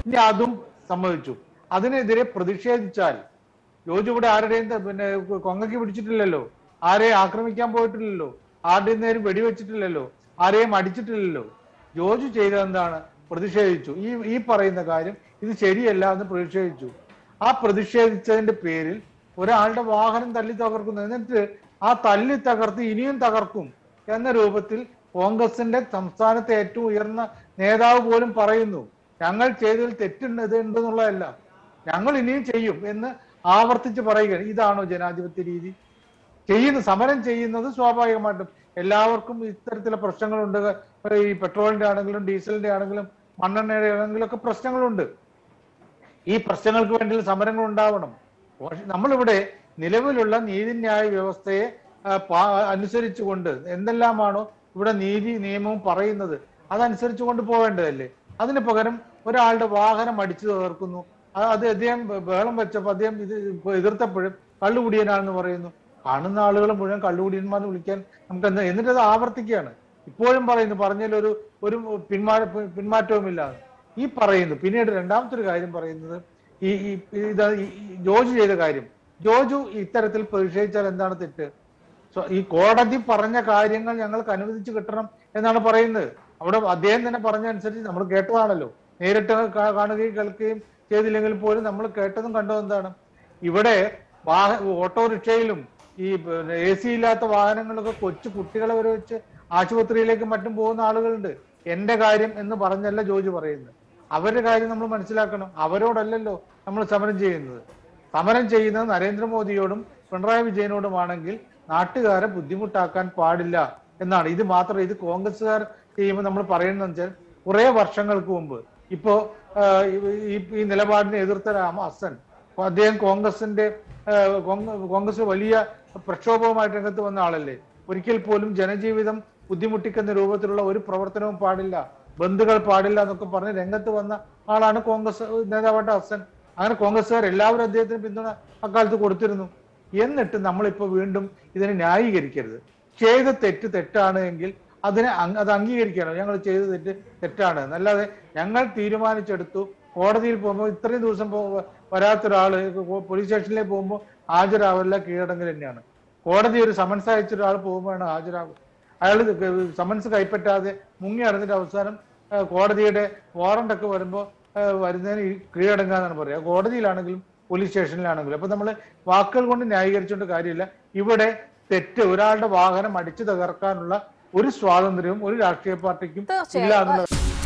ഇനി അതും സമ്മതിച്ചു അതിനെതിരെ പ്രതിഷേധിച്ചാൽ ജോജു ഇവിടെ ആരുടെയും ത- പിന്നെ കൊങ്ങയ്ക്ക് പിടിച്ചിട്ടില്ലല്ലോ ആരെയും ആക്രമിക്കാൻ പോയിട്ടില്ലല്ലോ ആരുടെയും നേരം വെടിവെച്ചിട്ടില്ലല്ലോ ആരെയും അടിച്ചിട്ടില്ലല്ലോ ജോജു ചെയ്തത് എന്താണ് പ്രതിഷേധിച്ചു ഈ ഈ പറയുന്ന കാര്യം ഇത് ശരിയല്ല എന്ന് പ്രതിഷേധിച്ചു ആ പ്രതിഷേധിച്ചതിന്റെ പേരിൽ ഒരാളുടെ വാഹനം തല്ലി തകർക്കുന്നു എന്നിട്ട് ആ തല്ലി തകർത്ത് ഇനിയും തകർക്കും എന്ന രൂപത്തിൽ കോൺഗ്രസിന്റെ സംസ്ഥാനത്തെ ഏറ്റവും ഉയർന്ന നേതാവ് പോലും പറയുന്നു ഞങ്ങൾ ചെയ്തതിൽ തെറ്റുണ്ട് ഉണ്ടെന്നുള്ളതല്ല ഞങ്ങൾ ഇനിയും ചെയ്യും എന്ന് ആവർത്തിച്ച് പറയുകയാണ് ഇതാണോ ജനാധിപത്യ രീതി ചെയ്യുന്ന സമരം ചെയ്യുന്നത് സ്വാഭാവികമായിട്ടും എല്ലാവർക്കും ഇത്തരത്തിലുള്ള പ്രശ്നങ്ങളുണ്ട് ഈ പെട്രോളിന്റെ ആണെങ്കിലും ഡീസലിന്റെ ആണെങ്കിലും മണ്ണെണ്ണയുടെ ആണെങ്കിലും ഒക്കെ പ്രശ്നങ്ങളുണ്ട് ഈ പ്രശ്നങ്ങൾക്ക് വേണ്ടി സമരങ്ങൾ ഉണ്ടാവണം പക്ഷെ നമ്മളിവിടെ നിലവിലുള്ള നീതിന്യായ വ്യവസ്ഥയെ ആ, പാ- അനുസരിച്ചുകൊണ്ട് എന്തെല്ലാമാണോ ഇവിടെ നീതി നിയമവും പറയുന്നത് അതനുസരിച്ച് കൊണ്ട് പോവേണ്ടതല്ലേ അതിന് പകരം ഒരാളുടെ വാഹനം അടിച്ചു തകർക്കുന്നു ആ- അത് അദ്ദേഹം ബ- ബഹളം വെച്ചപ്പോൾ അദ്ദേഹം ഇത് എതിർത്തപ്പോഴും കള്ളുകുടിയനാണെന്ന് പറയുന്നു കാണുന്ന ആളുകൾ മുഴുവൻ കള്ളുകുടിയന്മാരെന്ന് വിളിക്കാൻ നമുക്ക് എന്താ എന്നിട്ട് അത് ആവർത്തിക്കുകയാണ് ഇപ്പോഴും പറയുന്നു പറഞ്ഞതിൽ ഒരു ഒരു പിന്മാ പിന്മാറ്റവുമില്ല ഈ പറയുന്നു പിന്നീട് രണ്ടാമത്തെ ഒരു കാര്യം പറയുന്നത് ഈ ഈ ഇത് ഈ- ഈ ജോജു ചെയ്ത കാര്യം ജോജു ഇത്തരത്തിൽ പ്രതിഷേധിച്ചാൽ എന്താണ് തെറ്റ് സോ ഈ കോടതി പറഞ്ഞ കാര്യങ്ങൾ ഞങ്ങൾക്ക് അനുവദിച്ചു കിട്ടണം എന്നാണ് പറയുന്നത് അവിടെ അദ്ദേഹം തന്നെ പറഞ്ഞ അനുസരിച്ച് നമ്മൾ കേട്ടതാണല്ലോ നേരിട്ട് കാ- കാണുകയും കേൾക്കുകയും ചെയ്തില്ലെങ്കിൽ പോലും നമ്മൾ കേട്ടതും കണ്ടതും എന്താണ് ഇവിടെ വാഹ ഓട്ടോറിക്ഷയിലും ഈ എ സി ഇല്ലാത്ത വാഹനങ്ങളൊക്കെ കൊച്ചു കുട്ടികളെ വരെ വെച്ച് ആശുപത്രിയിലേക്കും മറ്റും പോകുന്ന ആളുകളുണ്ട് എന്റെ കാര്യം എന്ന് പറഞ്ഞല്ല ജോജി പറയുന്നത് അവരുടെ കാര്യം നമ്മൾ മനസ്സിലാക്കണം അവരോടല്ലല്ലോ നമ്മൾ സമരം ചെയ്യുന്നത് സമരം ചെയ്യുന്നത് നരേന്ദ്രമോദിയോടും പിണറായി വിജയനോടുമാണെങ്കിൽ നാട്ടുകാരെ ബുദ്ധിമുട്ടാക്കാൻ പാടില്ല എന്നാണ് ഇത് മാത്രം ഇത് കോൺഗ്രസ്സുകാർ ചെയ്യുമ്പോൾ നമ്മൾ പറയുന്നത് വെച്ചാൽ കുറെ വർഷങ്ങൾക്ക് മുമ്പ് ഇപ്പോ ആ, ഈ ഈ നിലപാടിനെ എതിർത്ത രാമ ഹസൻ അദ്ദേഹം കോൺഗ്രസിന്റെ ആ, കോൺഗ്ര- കോൺഗ്രസ് വലിയ പ്രക്ഷോഭവുമായിട്ട് രംഗത്ത് വന്ന ആളല്ലേ ഒരിക്കൽ പോലും ജനജീവിതം ബുദ്ധിമുട്ടിക്കുന്ന രൂപത്തിലുള്ള ഒരു പ്രവർത്തനവും പാടില്ല ബന്ധുക്കൾ പാടില്ല എന്നൊക്കെ പറഞ്ഞ് രംഗത്ത് വന്ന ആളാണ് കോൺഗ്രസ് നേതാവായിട്ട് ഹസൻ അങ്ങനെ കോൺഗ്രസ്സുകാർ എല്ലാവരും അദ്ദേഹത്തിന് പിന്തുണ അക്കാലത്ത് കൊടുത്തിരുന്നു എന്നിട്ട് നമ്മളിപ്പോ വീണ്ടും ഇതിനെ ന്യായീകരിക്കരുത് ചെയ്ത തെറ്റ് തെറ്റാണ് എങ്കിൽ അതിനെ അങ്- അത് അംഗീകരിക്കണം ഞങ്ങൾ ചെയ്ത തെറ്റ് തെറ്റാണ് എന്നല്ലാതെ ഞങ്ങൾ തീരുമാനിച്ചെടുത്തു കോടതിയിൽ പോകുമ്പോൾ ഇത്രയും ദിവസം പോ- വരാത്ത ഒരാള് പോലീസ് സ്റ്റേഷനിലേക്ക് പോകുമ്പോൾ ഹാജരാവില്ല കീഴടങ്ങൽ തന്നെയാണ് കോടതി ഒരു സമൻസ് അയച്ച ഒരാൾ പോകുമ്പോഴാണ് ഹാജരാകുക അയാൾ സമൻസ് കൈപ്പറ്റാതെ മുങ്ങി അടഞ്ഞിട്ട് അവസാനം ആ, കോടതിയുടെ വാറണ്ട് ഒക്കെ വരുമ്പോൾ വരുന്നതിന് ഈ കീഴടങ്ങാന്നാണ് പറയുക കോടതിയിലാണെങ്കിലും പോലീസ് സ്റ്റേഷനിലാണെങ്കിലും അപ്പൊ നമ്മൾ വാക്കുകൾ കൊണ്ട് ന്യായീകരിച്ചുകൊണ്ട് കാര്യമില്ല ഇവിടെ തെറ്റ് ഒരാളുടെ വാഹനം അടിച്ചു തകർക്കാനുള്ള ഒരു സ്വാതന്ത്ര്യവും ഒരു രാഷ്ട്രീയ പാർട്ടിക്കും ഇല്ല തീർച്ചയായും എന്നുള്ളത്